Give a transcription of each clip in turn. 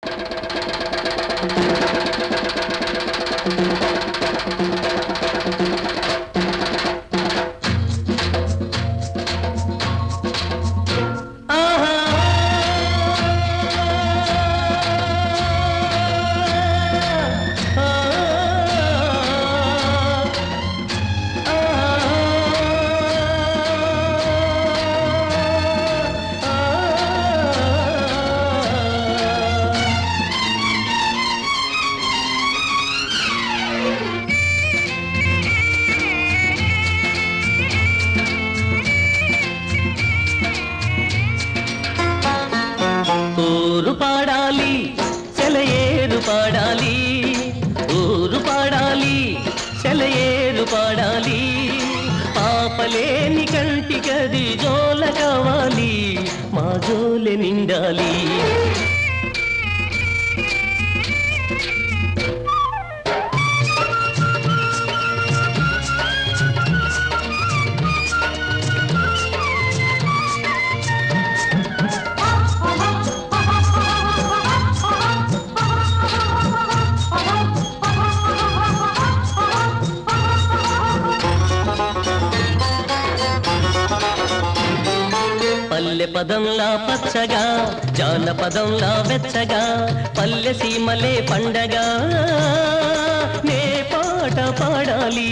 ఊరు పాడాలి సెలయేరు పాడాలి ఊరు పాడాలి సెలయేరు పాడాలి పాపలేని కంటికది జోల కావాలి మా జోలె నిండాలి పల్లె పదంలా పచ్చగా జానపదంలా వెచ్చగా పల్లె సీమలే పండగ నే పాట పాడాలి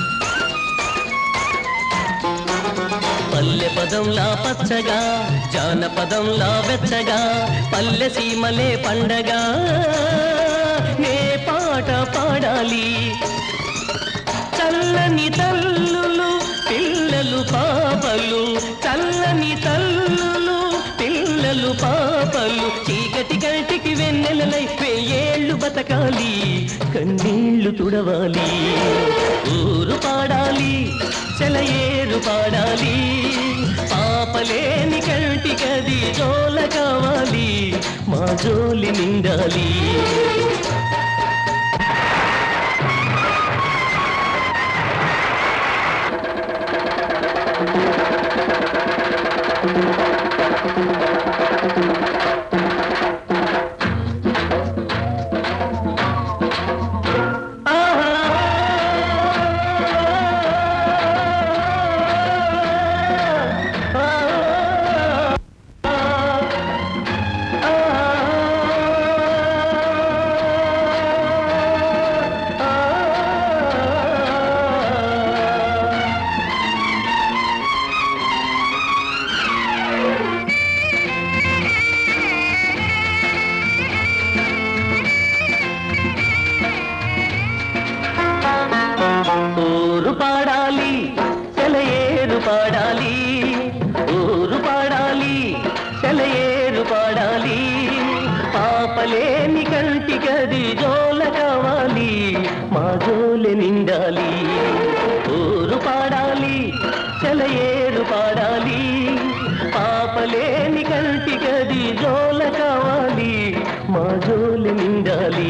పల్లె పదంలా పచ్చగా జానపదంలా వెచ్చగా పల్లె సీమలే పండగ నే పాట పాడాలి చల్లని తల్లులు పిల్లలు పాపలు చల్లని తల్లులు పిల్లలు పాపలు చీకటి కంటికి వెన్నెలలై వెయ్యేళ్ళు బతకాలి కన్నీళ్లు తుడవాలి ఊరు పాడాలి సెలయేరు పాడాలి పాపలేని కంటికది జోల కావాలి మా జోలి నిండాలి ఊరు పాడాలి సెలయేరు పాడాలి ఊరు పాడాలి సెలయేరు పాడాలి పాపలేని కంటికది జోల కావాలి మా జోలె నిండాలి ఊరు పాడాలి సెలయేరు పాడాలి పాపలేని కంటికది జోల కావాలి మా జోలె నిండాలి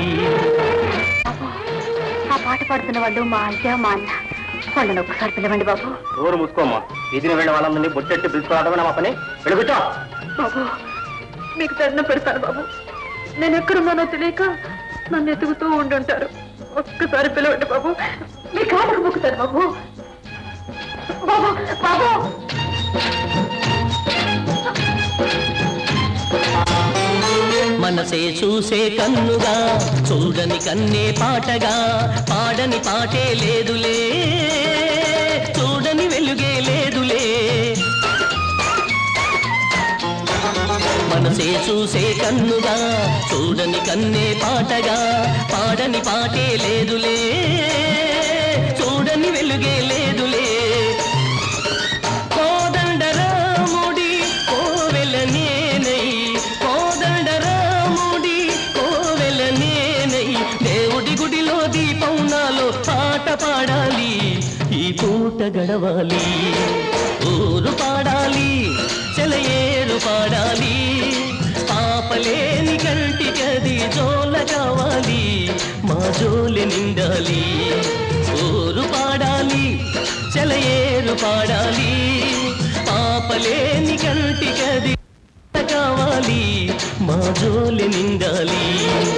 ఆ పాట పాడుతున్న వాళ్ళు మా అయ్యా మా అన్న వాళ్ళని ఒక్కసారి పిలవండి బాబు నోరు మూసుకోమ్మా వీధిని వెళ్ళిన వాళ్ళందరినీ బొట్టెట్టి పిలుచుకోవడమే మా పని వెలుగుతా బాబు మీకు దండం పెడతాను బాబు నేను ఎక్కడున్నానో తెలియక నన్ను ఎతుకుతూ ఉండుంటారు ఒక్కసారి పిలవండి బాబు మీ కాళ్ళకు మొక్కుతాను బాబు బాబు బాబు మనసే చూసే కన్నుగా చూడని కన్నే పాటగా పాడని పాటే లేదులే చూడని వెలుగే లేదులే మనసే చూసే కన్నుగా చూడని కన్నే పాటగా పాడని పాటే లేదులే చూడని వెలుగే లేదులే కోదండరాముడి కోవెల నేనై కోదండరాముడి కోవెల నేనై దేవుడి గుడిలో దీపం నాలో పాట పాడాలి ఈ పూట గడవాలి ఊరు పాడాలి సెలయేరు పాడాలి పాపలేని కంటికది జోల కావాలి మా జోలి నిండాలి ఊరు పాడాలి సెలయేరు పాడాలి పాపలేని కంటికది కావాలి మా జోలి నిండాలి